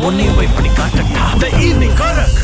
உன்னையும் போய் பண்ணி காட்டட்டா த ஈவினிங் கரக்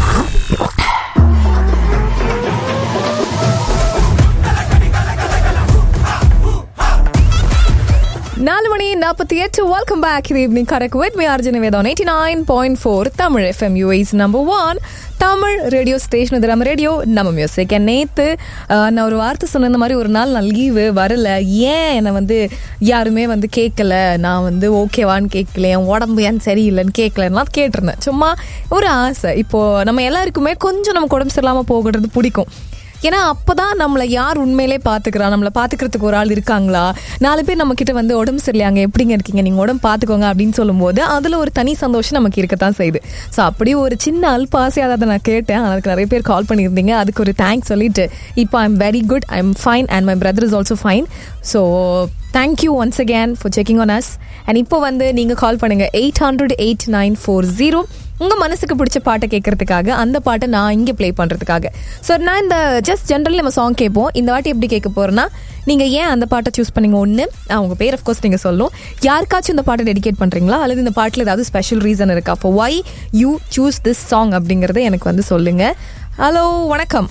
நாலு மணி நாற்பத்தி எட்டு வெல்கம் பேக் இது evening correct with me Arjun Vedam eighty nine point four Tamil FM US number one Tamil radio station இது நம்ம ரேடியோ நம்ம மியூசிக் நேற்று நான் ஒரு வார்த்தை சொன்ன இந்த மாதிரி ஒரு நாள் நான் லீவு வரல ஏன் என்னை வந்து யாருமே வந்து கேட்கல நான் வந்து ஓகேவான்னு கேட்கல என் உடம்பு ஏன் சரியில்லைன்னு கேட்கலன்னா கேட்டிருந்தேன் சும்மா ஒரு ஆசை இப்போ நம்ம எல்லாருக்குமே கொஞ்சம் நமக்கு உடம்பு சரியில்லாமல் போகிறது பிடிக்கும் ஏன்னா அப்பதான் நம்மளை யார் உண்மையிலே பாத்துக்கிறா நம்மளை பாத்துக்கிறதுக்கு ஒரு ஆள் இருக்காங்களா நாலு பேர் நம்ம கிட்ட வந்து உடம்பு சரியில்லையாங்க எப்படிங்க இருக்கீங்க நீங்க உடம்பு பாத்துக்கோங்க அப்படின்னு சொல்லும்போது அதுல ஒரு தனி சந்தோஷம் நமக்கு இருக்கத்தான் செய்யுது ஸோ அப்படி ஒரு சின்ன அல்ப ஆசையாக அதை நான் கேட்டேன் அதுக்கு நிறைய பேர் கால் பண்ணியிருந்தீங்க அதுக்கு ஒரு தேங்க்ஸ் சொல்லிட்டு இப்போ I am very good I am fine and my brother is also fine so thank you once again for checking on us and இப்போ வந்து நீங்கள் கால் பண்ணுங்க eight hundred eight nine four zero உங்கள் மனசுக்கு பிடிச்ச பாட்டை கேட்கறதுக்காக அந்த பாட்டை நான் இங்கே ப்ளே பண்ணுறதுக்காக ஸோ நான் இந்த ஜஸ்ட் ஜென்ரலி நம்ம சாங் கேட்போம் இந்த வாட்டி எப்படி கேட்க போகிறேன்னா நீங்கள் ஏன் அந்த பாட்டை சூஸ் பண்ணீங்க ஒன்று உங்கள் பேர் அஃப்கோர்ஸ் நீங்கள் சொல்லணும் யாருக்காச்சும் இந்த பாட்டை டெடிகேட் பண்ணுறீங்களா அல்லது இந்த பாட்டில் ஏதாவது ஸ்பெஷல் ரீசன் இருக்கா அப்போ why you choose this song அப்படிங்கிறத எனக்கு வந்து சொல்லுங்கள் ஹலோ வணக்கம்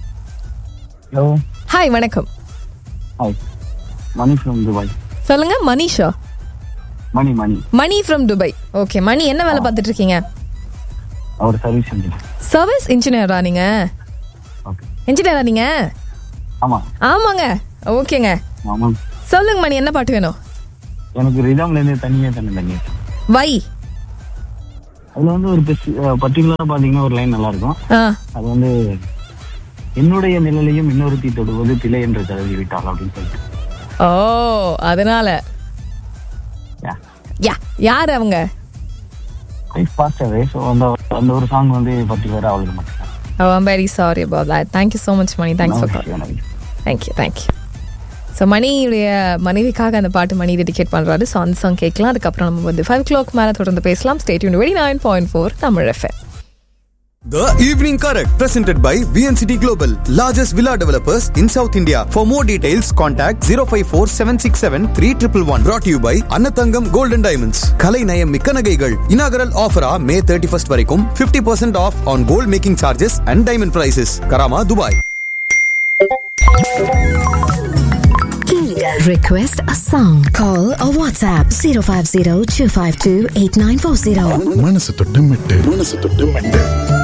ஹலோ ஹாய் வணக்கம் ஹாய் மணி ஃப்ரம் துபாய் சொல்லுங்க மனிஷா மணி மணி மணி ஃப்ரம் துபாய் ஓகே மணி என்ன வேலை பார்த்துட்டு இருக்கீங்க அவர் சர்வீஸ் இன்ஜினியர் சர்வீஸ் இன்ஜினியரா நீங்க ஓகே இன்ஜினியரா நீங்க ஆமாம் ஆமாங்க ஓகேங்க ஆமாம் சொல்லுங்க மணி என்ன பாட்டு வேணும் எனக்கு ரிதம்லேருந்து தனியே தண்ணி தண்ணி வை அதில் வந்து ஒரு பர்டிகுலராக பார்த்தீங்கன்னா ஒரு லைன் நல்லா இருக்கும் ஆ அது வந்து என்னுடைய நிழலையும் இன்னொருத்தி தொடுவது திலை என்று கருதி விட்டாள் அப்படின்னு சொல்லிட்டு ஓ அதனால யா யா யார் அவங்க லைஃப் பாஸ்ட் அவே ஸோ அந்த அந்த ஒரு சாங் வந்து பர்டிகுலராக அவளுக்கு மட்டும் oh I'm very sorry about that thank you so much Mani thanks for call thank you thank you so மணியுடைய மனைவிக்காக அந்த பாட்டு மணி டெடிகேட் பண்ணுறாரு ஸோ அந்த சாங் கேட்கலாம் அதுக்கப்புறம் நம்ம வந்து ஃபைவ் கிளாக் மேலே தொடர்ந்து பேசலாம் ஸ்டேட் யூன் வெடி nine point four Tamil FM The Evening Correct, presented by VNCT Global, largest villa developers in South India. For more details, contact 054 767 3111. Brought to you by Annathangam Gold and Diamonds. Kalai Nayam Mikka Nagaigal. Inaugural offer ah May 31st வரைக்கும் 50% off on gold making charges and diamond prices. Karama, Dubai. Request a song. Call or WhatsApp 050 252 8940. மனசு தொட்டு மெட்டு மனசு தொட்டு மெட்டு